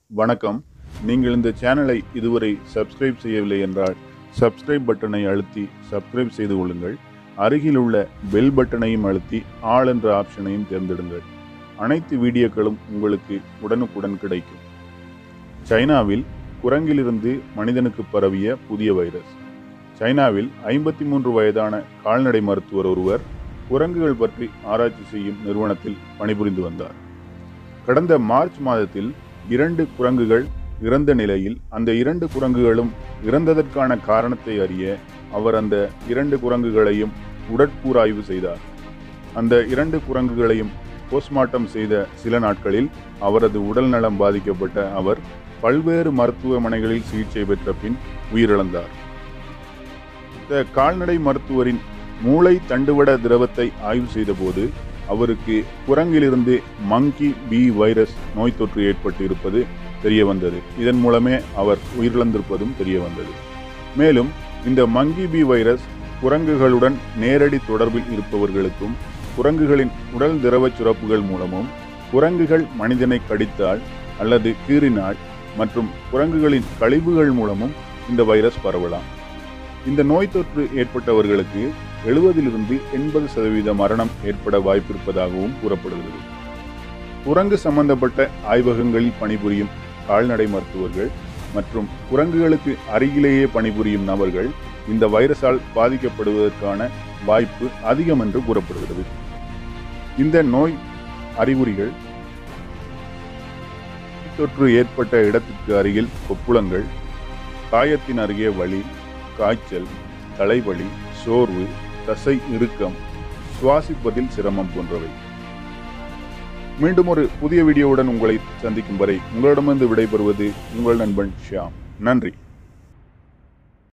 வணக்கம் நீங்கள் இந்த சேனலை இதுவரை சப்ஸ்கிரைப் செய்யவில்லை என்றால் சப்ஸ்கிரைப் பட்டனை அழுத்தி சப்ஸ்கிரைப் செய்து கொள்ளுங்கள் அருகில் உள்ள பெல் பட்டனையும் அழுத்தி ஆல் என்ற ஆப்ஷனையும் தேர்ந்தெடுங்கள் அனைத்து வீடியோக்களும் உங்களுக்கு உடனுக்குடன் கிடைக்கும் சைனாவில் குரங்கிலிருந்து மனிதனுக்கு பரவிய புதிய வைரஸ் சைனாவில் ஐம்பத்தி மூன்று வயதான கால்நடை மருத்துவர் ஒருவர் குரங்குகள் பற்றி ஆராய்ச்சி செய்யும் நிறுவனத்தில் பணிபுரிந்து வந்தார் கடந்த மார்ச் மாதத்தில் இரண்டு குரங்குகள் இறந்த நிலையில் அந்த இரண்டு குரங்குகளும் இறந்ததற்கான காரணத்தை அறிய அவர் அந்த இரண்டு குரங்குகளையும் உடற்கூறாய்வு செய்தார் அந்த இரண்டு குரங்குகளையும் போஸ்ட்மார்ட்டம் செய்த சில நாட்களில் அவரது உடல் நலம் பாதிக்கப்பட்ட அவர் பல்வேறு மருத்துவமனைகளில் சிகிச்சை பெற்ற பின் உயிரிழந்தார் இந்த கால்நடை மருத்துவரின் மூளை தண்டுவட திரவத்தை ஆய்வு செய்தபோது அவருக்கு குரங்கிலிருந்து மங்கி பி வைரஸ் நோய் தொற்று ஏற்பட்டு இருப்பது தெரிய வந்தது இதன் மூலமே அவர் உயிரிழந்திருப்பதும் தெரிய வந்தது மேலும் இந்த மங்கி பி வைரஸ் குரங்குகளுடன் நேரடி தொடர்பில் இருப்பவர்களுக்கும் குரங்குகளின் உடல் திரவ சுரப்புகள் மூலமும் குரங்குகள் மனிதனை கடித்தால் அல்லது கீறினால் மற்றும் குரங்குகளின் கழிவுகள் மூலமும் இந்த வைரஸ் பரவலாம் இந்த நோய் தொற்று ஏற்பட்டவர்களுக்கு எழுபதிலிருந்து எண்பது சதவீத மரணம் ஏற்பட வாய்ப்பிருப்பதாகவும் கூறப்படுகிறது குரங்கு சம்பந்தப்பட்ட ஆய்வகங்களில் பணிபுரியும் கால்நடை மருத்துவர்கள் மற்றும் குரங்குகளுக்கு அருகிலேயே பணிபுரியும் நபர்கள் இந்த வைரஸால் பாதிக்கப்படுவதற்கான வாய்ப்பு அதிகம் என்று கூறப்படுகிறது இந்த நோய் அறிகுறிகள் தொற்று ஏற்பட்ட இடத்திற்கு அருகில் கொப்புளங்கள் காயத்தின் அருகே வலி காய்ச்சல் தலைவலி சோர்வு தசை இறுக்கம் சுவாசிப்பதில் சிரமம் போன்றவை மீண்டும் ஒரு புதிய வீடியோவுடன் உங்களை சந்திக்கும் வரை உங்களிடமிருந்து விடைபெறுவது உங்கள் நண்பன் ஷியாம் நன்றி